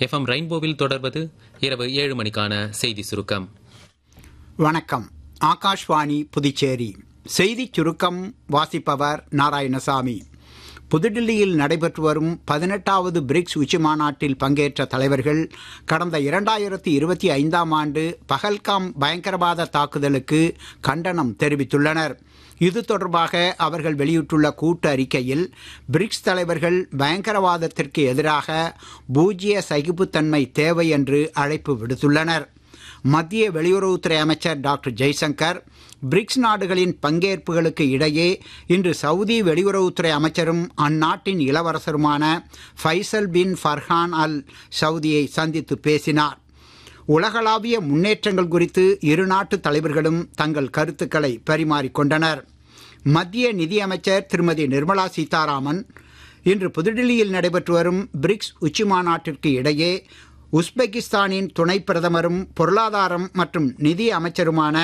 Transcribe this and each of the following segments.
FM ரெயின்போவில் தொடர்வது இரவு ஏழு மணிக்கான செய்தி சுருக்கம் வணக்கம் ஆகாஷ்வாணி புதுச்சேரி செய்திச் சுருக்கம் வாசிப்பவர் நாராயணசாமி புதுடில்லியில் நடைபெற்று வரும் பதினெட்டாவது பிரிக்ஸ் உச்சிமாநாட்டில் பங்கேற்ற தலைவர்கள் கடந்த இரண்டாயிரத்தி இருபத்தி ஐந்தாம் ஆண்டு பகல்காம் பயங்கரவாத தாக்குதலுக்கு கண்டனம் தெரிவித்துள்ளனர் இது தொடர்பாக அவர்கள் வெளியிட்டுள்ள கூட்டு அறிக்கையில் பிரிக்ஸ் தலைவர்கள் பயங்கரவாதத்திற்கு எதிராக பூஜ்ய சகிப்புத்தன்மை தேவை என்று அழைப்பு விடுத்துள்ளனர் மத்திய வெளியுறவுத்துறை அமைச்சர் டாக்டர் ஜெய்சங்கர் பிரிக்ஸ் நாடுகளின் பங்கேற்புகளுக்கு இடையே இன்று சவுதி வெளியுறவுத்துறை அமைச்சரும் அந்நாட்டின் இளவரசருமான ஃபைசல் பின் ஃபர்ஹான் அல் சவுதியை சந்தித்து பேசினார் உலகளாவிய முன்னேற்றங்கள் குறித்து இரு நாட்டு தலைவர்களும் தங்கள் கருத்துக்களை பரிமாறிக்கொண்டனர் மத்திய நிதியமைச்சர் திருமதி நிர்மலா சீதாராமன் இன்று புதுடில்லியில் நடைபெற்று வரும் பிரிக்ஸ் உச்சிமாநாட்டிற்கு இடையே உஸ்பெகிஸ்தானின் துணை பிரதமரும் பொருளாதாரம் மற்றும் நிதி அமைச்சருமான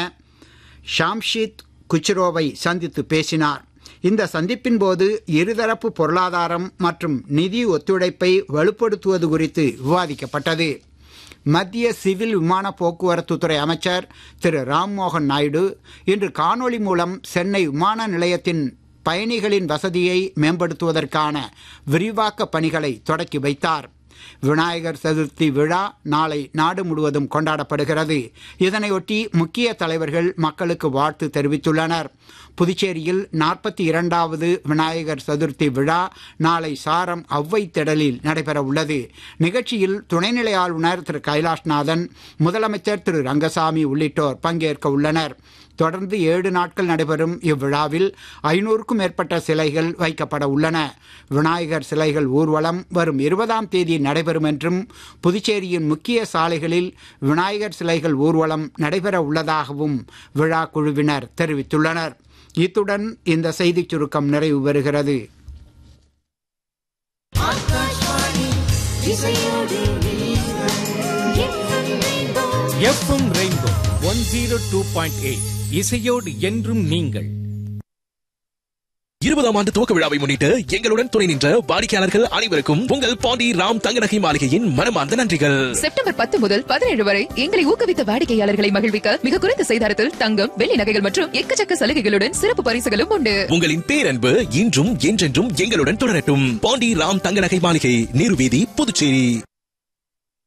ஷாம்ஷித் குச்ரோவை சந்தித்து பேசினார் இந்த சந்திப்பின் போது இருதரப்பு பொருளாதாரம் மற்றும் நிதி ஒத்துழைப்பை வலுப்படுத்துவது குறித்து விவாதிக்கப்பட்டது மத்திய சிவில் விமான போக்குவரத்து துறை அமைச்சர் திரு ராம்மோகன் நாயுடு இன்று காணொளி மூலம் சென்னை விமான நிலையத்தின் பயணிகளின் வசதியை மேம்படுத்துவதற்கான விரிவாக்க பணிகளை தொடக்கி வைத்தார் விநாயகர் சதுர்த்தி விழா நாளை நாடு முழுவதும் கொண்டாடப்படுகிறது இதனையொட்டி முக்கிய தலைவர்கள் மக்களுக்கு வாழ்த்து தெரிவித்துள்ளனர் புதுச்சேரியில் நாற்பத்தி இரண்டாவது விநாயகர் சதுர்த்தி விழா நாளை சாரம் அவ்வை திடலில் நடைபெற உள்ளது நிகழ்ச்சியில் துணைநிலை ஆளுநர் திரு கைலாஷ்நாதன் முதலமைச்சர் திரு ரங்கசாமி உள்ளிட்டோர் பங்கேற்க உள்ளனர் தொடர்ந்து ஏழு நாட்கள் நடைபெறும் இவ்விழாவில் ஐநூறுக்கும் மேற்பட்ட சிலைகள் வைக்கப்பட உள்ளன விநாயகர் சிலைகள் ஊர்வலம் வரும் இருபதாம் தேதி நடைபெறும் என்றும் புதுச்சேரியின் முக்கிய சாலைகளில் விநாயகர் சிலைகள் ஊர்வலம் நடைபெற உள்ளதாகவும் விழா குழுவினர் தெரிவித்துள்ளனர் இத்துடன் இந்த செய்திச் சுருக்கம் நிறைவு பெறுகிறது FM rainbow one zero two point eight இசையோடு என்றும் நீங்கள் இருபதாம் ஆண்டு துவக்க விழாவை முன்னிட்டு எங்களுடன் துணை நின்ற வாடிக்கையாளர்கள் அனைவருக்கும் உங்கள் பாண்டி ராம் தங்கநகை மாளிகையின் மனமார்ந்த நன்றிகள் செப்டம்பர் பத்து முதல் பதினேழு வரை எங்களை ஊக்குவித்த வாடிக்கையாளர்களை மகிழ்விக்க மிக குறைந்த செய்தாரத்தில் தங்கம் வெள்ளி நகைகள் மற்றும் எக்கச்சக்க சலுகைகளுடன் சிறப்பு பரிசுகளும் உண்டு உங்களின் பேரன்பு இன்றும் என்றென்றும் எங்களுடன் தொடரட்டும் பாண்டி ராம் தங்கநகை மாளிகை நீர்வீதி புதுச்சேரி